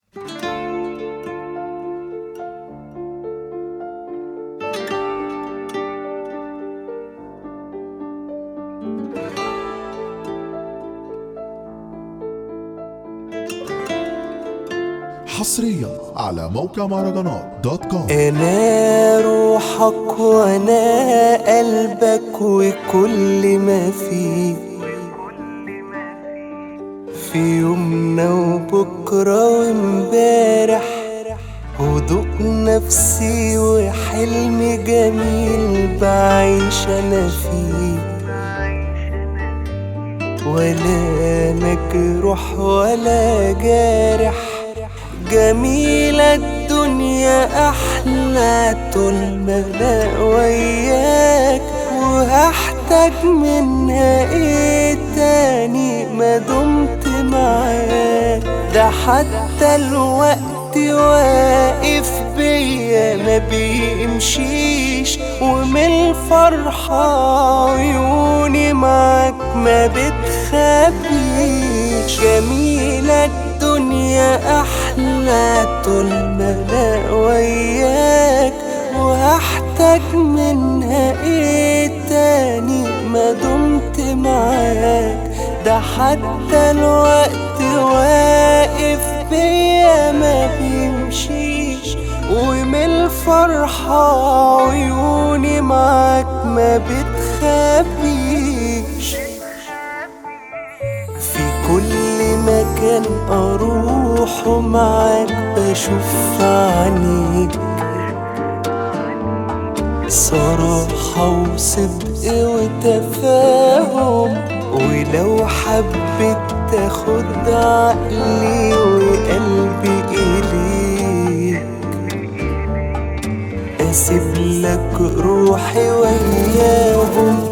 حصريا على موقع مهرجانات دوت كوم انا روحك وانا قلبك وكل ما فيه في يومنا وبكرة وامبارح هدوء نفسي وحلم جميل بعيش انا فيه ولا مجروح ولا جارح جميلة الدنيا أحلى طول ما أنا وياك وهحتاج منها إيه تاني ما دمت معاك ده حتى الوقت واقف بيا ما بيمشيش ومن الفرحة عيوني معاك ما بتخبيش جميلة الدنيا أحلى طول ما أنا وياك وهحتاج منها إيه تاني ما دمت معاك ده حتى الوقت واقف بيا ما بيمشيش ومن الفرحة عيوني معاك ما بتخبيش في كل مكان أروح معاك بشوف في عينيك صراحة وصدق وتفاهم ولو حبيت تاخد عقلي وقلبي إليك أسيب لك روحي وياهم